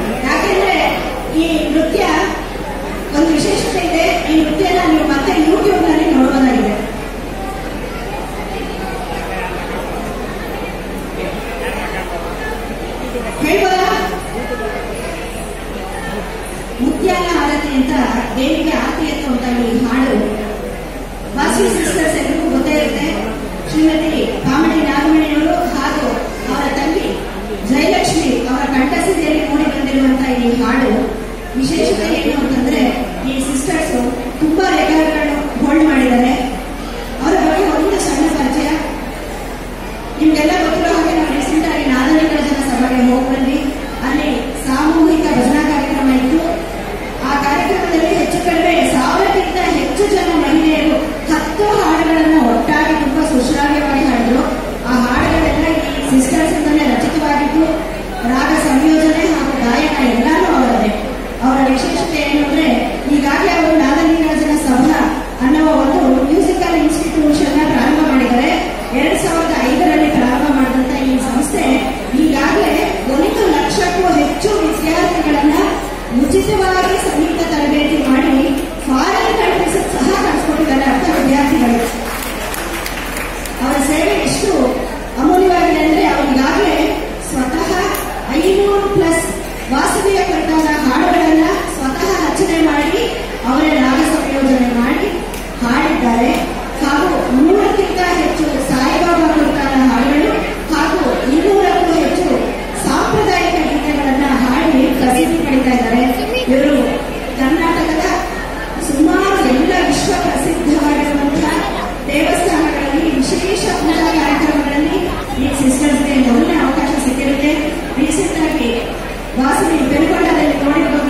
ಯಾಕೆಂದ್ರೆ ಈ ನೃತ್ಯ ಒಂದು ವಿಶೇಷತೆ ಇದೆ ಈ ನೃತ್ಯನ ನೀವು ಮತ್ತೆ ಯೂಟ್ಯೂಬ್ ನಲ್ಲಿ ನೋಡಬಹುದಾಗಿದೆ ಹೇಳ್ಬೋದಾ ಮುತ್ಯಾಲ ಆರತಿ ಅಂತ ದೇವಿಗೆ ಆರತಿ ಎತ್ತುವಂತ ಈ ಹಾಡು ವಾಸಿ ಸಿಸ್ಟರ್ಸ್ ಎಲ್ರಿಗೂ ಗೊತ್ತೇ ಇರುತ್ತೆ ಶ್ರೀಮತಿ ಕಾಮಿಡಿ ನಾಗಮಣಿಯವರು ಹಾಗೂ ಅವರ ತಂಗಿ ಜಯಲಕ್ಷ್ಮಿ ಅವರ ಕಂಠಸಿರಿಯಲ್ಲಿ ಮೂಡಿ ಬಂದಿರುವಂತಹ ಈ ಹಾಡು ವಿಶೇಷತೆ ಏನು ಅಂತಂದ್ರೆ ಈ ಸಿಸ್ಟರ್ಸ್ ತುಂಬಾ ರೆಕಾರ್ಡ್ಗಳನ್ನು ಹೋಲ್ಡ್ ಮಾಡಿದ್ದಾರೆ ಅವರ ಬಗ್ಗೆ ಒಂದು ಸಣ್ಣ ಪರಿಚಯ ನಿಮ್ಗೆಲ್ಲ ಗೊತ್ತಿರೋ ಹಾಗೆ ನಾವು ರೀಸೆಂಟ್ ಆಗಿ ನಾಗರಿಕ ಜನ ಸಭೆಗೆ ಹೋಗಿ ಬಂದ್ವಿ ಅಲ್ಲಿ ಸಾಮೂಹಿಕ ಭಜನಾ ಕಾರ್ಯಕ್ರಮ ಇತ್ತು ಆ ಕಾರ್ಯಕ್ರಮದಲ್ಲಿ ಹೆಚ್ಚು ಕಡಿಮೆ ಸಾವಿರಕ್ಕಿಂತ ಹೆಚ್ಚು ಜನ ಮಹಿಳೆಯರು ಹತ್ತು ಹಾಡುಗಳನ್ನು ಒಟ್ಟಾಗಿ ತುಂಬಾ ಸುಶ್ರಾವ್ಯವಾಗಿ ಹಾಡಿದ್ರು ಆ ಹಾಡುಗಳೆಲ್ಲ ಈ ಸಿಸ್ಟರ್ಸ್ ಇಂದಲೇ ರಚಿತವಾಗಿದ್ದು ರಾಗ ಸಂಯೋಜನೆ ಹಾಗೂ ಗಾಯನ ಎಲ್ಲಾನು ಅವರದೇ ಅವರ ವಿಶೇಷತೆ ಏನು ಅಂದ್ರೆ ಈಗಾಗಲೇ ಅವರು ನಾದನೀರಾಜನ ಸಭಾ ಅನ್ನುವ ಒಂದು ಮ್ಯೂಸಿಕಲ್ ಇನ್ಸ್ಟಿಟ್ಯೂಷನ್ ನ ಪ್ರಾರಂಭ ಮಾಡಿದ್ದಾರೆ ಎರಡ್ ಸಾವಿರದ ಐದರಲ್ಲಿ ಪ್ರಾರಂಭ ಮಾಡಿದಂತ ಈ ಸಂಸ್ಥೆ ಈಗಾಗಲೇ ಒಂದು ಲಕ್ಷಕ್ಕೂ ಹೆಚ್ಚು ವಿದ್ಯಾರ್ಥಿಗಳನ್ನ ಉಚಿತವಾಗಿ ಸಂಗೀತ ತರಬೇತಿ ಮಾಡಿ ಫಾರಿನ್ ಕಂಟ್ರೀಸ್ ಸಹ ಕಳಿಸ್ಕೊಟ್ಟಿದ್ದಾರೆ ಅರ್ಥ ವಿದ್ಯಾರ್ಥಿಗಳು ಅವರ ಸೇವೆ ಎಷ್ಟು ಅಮೂಲ್ಯವಾಗಿದೆ ಅಂದ್ರೆ ಅವರಿಗಾಗಲೇ ಸ್ವತಃ ಐನೂರು ಪ್ಲಸ್ ವಾಸವಿಯ ಕುರಿತಾದ ಹಾಡುಗಳನ್ನ ಸ್ವತಃ ರಚನೆ ಮಾಡಿ ಅವರೇ ರಾಗ ಸಂಯೋಜನೆ ಮಾಡಿ ಹಾಡಿದ್ದಾರೆ ಹಾಗೂ ನೂರಕ್ಕಿಂತ ಹೆಚ್ಚು ಸಾಯಿಬಾಬಾ ಕುರಿತಾದ ಹಾಡುಗಳು ಹಾಗೂ ಇನ್ನೂರಕ್ಕೂ ಹೆಚ್ಚು ಸಾಂಪ್ರದಾಯಿಕ ಗೀತೆಗಳನ್ನ ಹಾಡಿ ಪ್ರಸಿದ್ಧಿ ಪಡಿತಾ ಇದ್ದಾರೆ ಇವರು ಕರ್ನಾಟಕದ ಸುಮಾರು ಎಲ್ಲ ವಿಶ್ವ ಪ್ರಸಿದ್ಧವಾಗಿರುವಂತಹ ದೇವಸ್ಥಾನಗಳಲ್ಲಿ ವಿಶೇಷ ಪೂಜಾ ಕಾರ್ಯಕ್ರಮಗಳಲ್ಲಿ ಈ ಸಿಸ್ಟರ್ಸ್ಗೆ ಮೊದಲನೇ ಅವಕಾಶ ಸಿಕ್ಕಿರುತ್ತೆ ರೀಸೆಂಟ್ ಆಗಿ ವಾಸವಿ ಬೆಳಗೊಂಡದಲ್ಲಿ ನೋಡಿರ್ಬೋದು